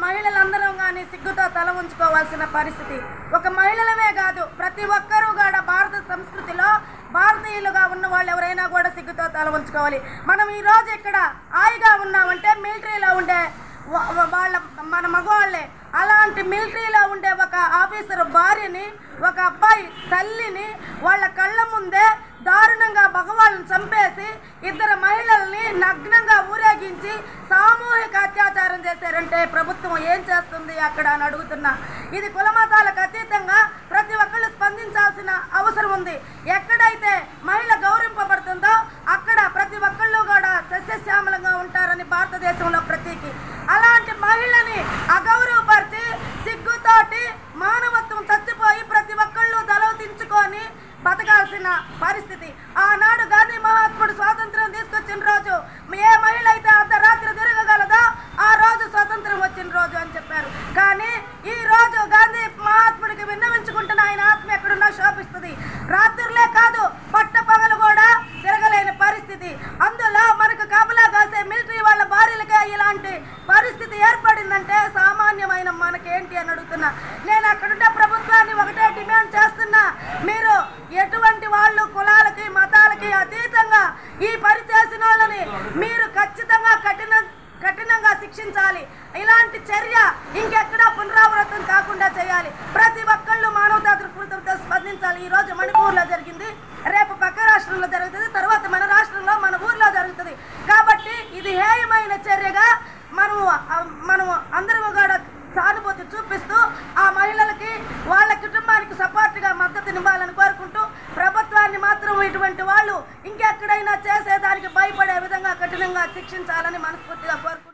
మహిళలందరం కానీ సిగ్గుతో తల ఉంచుకోవాల్సిన పరిస్థితి ఒక మహిళలమే కాదు ప్రతి ఒక్కరూ కూడా భారత సంస్కృతిలో భారతీయులుగా ఉన్న వాళ్ళు ఎవరైనా కూడా సిగ్గుతో తల ఉంచుకోవాలి మనం ఈ రోజు ఇక్కడ హాయిగా ఉన్నామంటే మిలిటరీలో ఉండే వా- వా- వాళ్ళ మన మగవాళ్ళే అలాంటి మిలిటరీలో ఉండే ఒక ఆఫీసర్ భార్యని ఒక అబ్బాయి తల్లిని వాళ్ళ కళ్ళ ముందే దారుణంగా మగవాళ్ళని చంపేసి ఇద్దరు మహిళల్ని నగ్నంగా ఊరేగించి సామూహిక అత్యాచారం చేశారంటే ప్రభుత్వం ఏం చేస్తుంది అక్కడ అని అడుగుతున్నా ఇది కులమతాలకు అతీతంగా ప్రతి ఒక్కళ్ళు స్పందించాల్సిన అవసరం ఉంది ఎక్కడైతే మహిళ గౌరవింపబడుతుందో అక్కడ ప్రతి ఒక్కళ్ళు కూడా సస్యశ్యామలంగా ఉంటారని భారతదేశంలో ప్రతీకి అలాంటి మహిళని అగౌరవపరిచి సిగ్గుతోటి మానవత్వం చచ్చిపోయి ప్రతి ఒక్కళ్ళు దళవతించుకొని బతకాల్సిన పరిస్థితి ఆనాడు గాంధీ మహాత్ముడు స్వాతంత్రం తీసుకొచ్చిన రోజు ఏ మహిళ అయితే అర్ధరాత్రి తిరగగలదో ఆ రోజు స్వాతంత్రం వచ్చిన రోజు అని చెప్పారు కానీ ఈ రోజు గాంధీ మహాత్ముడికి విన్నవించుకుంటున్న ఆయన ఆత్మ ఎక్కడున్నా శోభిస్తుంది రాత్రులే కాదు పట్ట పగలు కూడా తిరగలేని పరిస్థితి అందులో మనకు కాపలా కాసే మిలిటరీ వాళ్ళ భార్యలకే ఇలాంటి పరిస్థితి ఏర్పడిందంటే సామాన్యమైన మనకేంటి అని అడుగుతున్నా నేను అక్కడుండే ప్రభుత్వాన్ని ఒకటే డిమాండ్ చేస్తున్నా మీరు ఎటువంటి వాళ్ళు కులాలకి మతాలకి అతీతంగా ఈ పని చేసిన వాళ్ళని మీరు ఖచ్చితంగా కఠిన కఠినంగా శిక్షించాలి ఇలాంటి చర్య ఇంకెక్కడా పునరావృతం కాకుండా చేయాలి ప్రతి ఒక్కళ్ళు మానవతా దృక్పథంతో స్పందించాలి ఈ రోజు మణిపూర్లో జరిగింది రేపు పక్క రాష్ట్రంలో జరుగుతుంది తర్వాత మన రాష్ట్రంలో మన ఊర్లో జరుగుతుంది కాబట్టి ఇది హేయమైన చర్యగా మనం మనం అందరం కూడా సానుభూతి చూపిస్తూ ఆ మహిళలకి వాళ్ళ కుటుంబానికి సపోర్ట్గా మద్దతునివ్వాలని కోరుకుంటూ ప్రభుత్వాన్ని మాత్రం ఇటువంటి వాళ్ళు ఇంకెక్కడైనా చేసేదానికి భయపడే విధంగా కఠినంగా శిక్షించాలని మనస్ఫూర్తిగా కోరుకుంటున్నాను